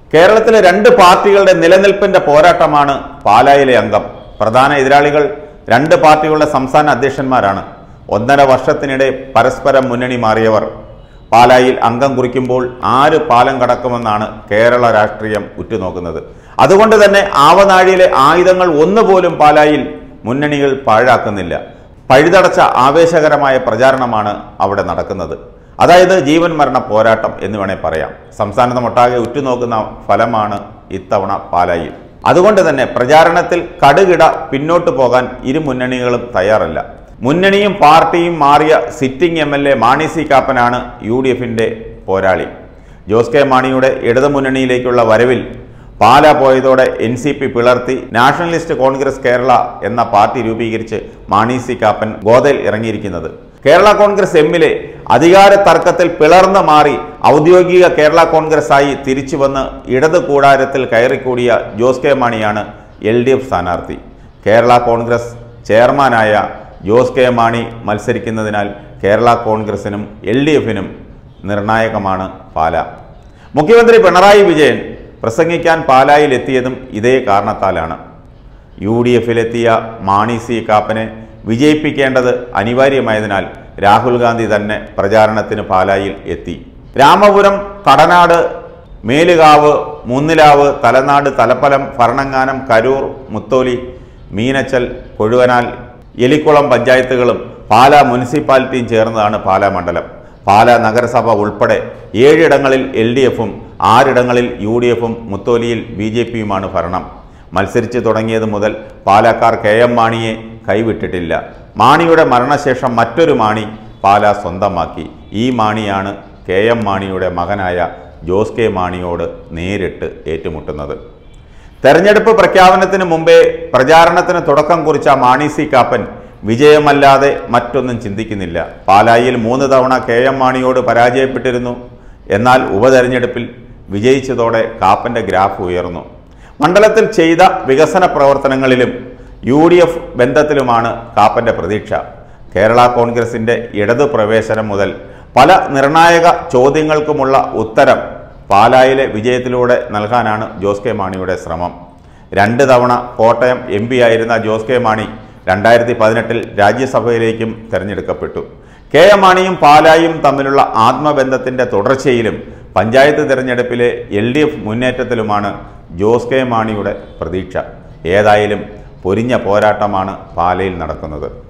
കേരളത്തിലെ രണ്ട് പാർട്ടികളുടെ നിലനിൽപ്പിന്റെ പോരാട്ടമാണ് പാലായിലെ അംഗം പ്രധാന എതിരാളികൾ രണ്ട് പാർട്ടികളുടെ സംസ്ഥാന അധ്യക്ഷന്മാരാണ് ഒന്നര വർഷത്തിനിടെ പരസ്പരം മുന്നണി മാറിയവർ പാലായിൽ അംഗം കുറിക്കുമ്പോൾ ആര് പാലം കടക്കുമെന്നാണ് കേരള രാഷ്ട്രീയം ഉറ്റുനോക്കുന്നത് അതുകൊണ്ട് തന്നെ ആവനാഴിയിലെ ആയുധങ്ങൾ ഒന്നുപോലും പാലായിൽ മുന്നണികൾ പാഴാക്കുന്നില്ല പഴുതടച്ച ആവേശകരമായ പ്രചാരണമാണ് അവിടെ നടക്കുന്നത് അതായത് ജീവൻ മരണ പോരാട്ടം എന്ന് വേണേൽ പറയാം സംസ്ഥാനത്തുമൊട്ടാകെ ഉറ്റുനോക്കുന്ന ഫലമാണ് ഇത്തവണ പാലായിൽ അതുകൊണ്ട് തന്നെ പ്രചാരണത്തിൽ കടുകിട പിന്നോട്ട് പോകാൻ ഇരു മുന്നണികളും തയ്യാറല്ല മുന്നണിയും പാർട്ടിയും മാറിയ sitting M L A Mani C കാപ്പനാണ് യു ഡി എഫിൻ്റെ പോരാളി ജോസ് കെ മാണിയുടെ ഇടതുമുന്നണിയിലേക്കുള്ള വരവിൽ പാല പോയതോടെ എൻ സി പി പിളർത്തി നാഷണലിസ്റ്റ് കോൺഗ്രസ് കേരള എന്ന പാർട്ടി രൂപീകരിച്ച് മാണി സി കാപ്പൻ ഗോതയിൽ ഇറങ്ങിയിരിക്കുന്നത് കേരള കോൺഗ്രസ് എമ്മിലെ അധികാര തർക്കത്തിൽ പിളർന്നു മാറി ഔദ്യോഗിക കേരള കോൺഗ്രസ് ആയി തിരിച്ചു വന്ന് ഇടത് കൂടാരത്തിൽ കയറിക്കൂടിയ ജോസ് കെ മാണിയാണ് എൽ ഡി എഫ് സ്ഥാനാർത്ഥി കേരള കോൺഗ്രസ് ചെയർമാനായ ജോസ് കെ മാണി മത്സരിക്കുന്നതിനാൽ കേരള കോൺഗ്രസിനും എൽ ഡി എഫിനും നിർണായകമാണ് പാല മുഖ്യമന്ത്രി പിണറായി വിജയൻ പ്രസംഗിക്കാൻ പാലായിൽ എത്തിയതും ഇതേ കാരണത്താലാണ് യു ഡി എഫിലെത്തിയ മാണി സി കാപ്പനെ വിജയിപ്പിക്കേണ്ടത് അനിവാര്യമായതിനാൽ രാഹുൽ ഗാന്ധി തന്നെ പ്രചാരണത്തിന് പാലായിൽ എത്തി രാമപുരം കടനാട് മേലുകാവ് മൂന്നിലാവ് തലനാട് തലപ്പലം ഭരണങ്ങാനം കരൂർ മുത്തോലി മീനച്ചൽ കൊഴുവനാൽ എലിക്കുളം പഞ്ചായത്തുകളും പാല മുനിസിപ്പാലിറ്റിയും ചേർന്നതാണ് പാല മണ്ഡലം പാല നഗരസഭ ഉൾപ്പെടെ ഏഴിടങ്ങളിൽ എൽ ഡി എഫും ആറിടങ്ങളിൽ യു ഡി എഫും മുത്തോലിയിൽ ബി ജെ പിയുമാണ് ഭരണം മത്സരിച്ചു തുടങ്ങിയത് മുതൽ പാലക്കാർ കെ എം മാണിയെ കൈവിട്ടിട്ടില്ല മാണിയുടെ മരണശേഷം മറ്റൊരു മാണി പാല സ്വന്തമാക്കി ഈ മാണിയാണ് കെ എം മാണിയുടെ മകനായ ജോസ് കെ മാണിയോട് നേരിട്ട് ഏറ്റുമുട്ടുന്നത് തെരഞ്ഞെടുപ്പ് പ്രഖ്യാപനത്തിന് മുമ്പേ പ്രചാരണത്തിന് തുടക്കം കുറിച്ച മാണി സി കാപ്പൻ വിജയമല്ലാതെ മറ്റൊന്നും ചിന്തിക്കുന്നില്ല പാലായിൽ മൂന്ന് തവണ കെ എം മാണിയോട് പരാജയപ്പെട്ടിരുന്നു എന്നാൽ ഉപതെരഞ്ഞെടുപ്പിൽ വിജയിച്ചതോടെ കാപ്പൻ്റെ ഗ്രാഫ് ഉയർന്നു മണ്ഡലത്തിൽ ചെയ്ത വികസന പ്രവർത്തനങ്ങളിലും യു ഡി എഫ് ബന്ധത്തിലുമാണ് കാപ്പൻ്റെ പ്രതീക്ഷ കേരള കോൺഗ്രസിൻ്റെ ഇടതു പ്രവേശനം മുതൽ പല നിർണായക ചോദ്യങ്ങൾക്കുമുള്ള ഉത്തരം പാലായിലെ വിജയത്തിലൂടെ നൽകാനാണ് ജോസ് കെ മാണിയുടെ ശ്രമം രണ്ട് തവണ കോട്ടയം എം പി ആയിരുന്ന ജോസ് കെ മാണി രണ്ടായിരത്തി പതിനെട്ടിൽ രാജ്യസഭയിലേക്കും തെരഞ്ഞെടുക്കപ്പെട്ടു കെ എം മാണിയും പാലായും തമ്മിലുള്ള ആത്മബന്ധത്തിൻ്റെ തുടർച്ചയിലും പഞ്ചായത്ത് തെരഞ്ഞെടുപ്പിലെ എൽ ഡി എഫ് മുന്നേറ്റത്തിലുമാണ് ജോസ് കെ മാണിയുടെ പ്രതീക്ഷ ഏതായാലും പൊരിഞ്ഞ പോരാട്ടമാണ് പാലയിൽ നടക്കുന്നത്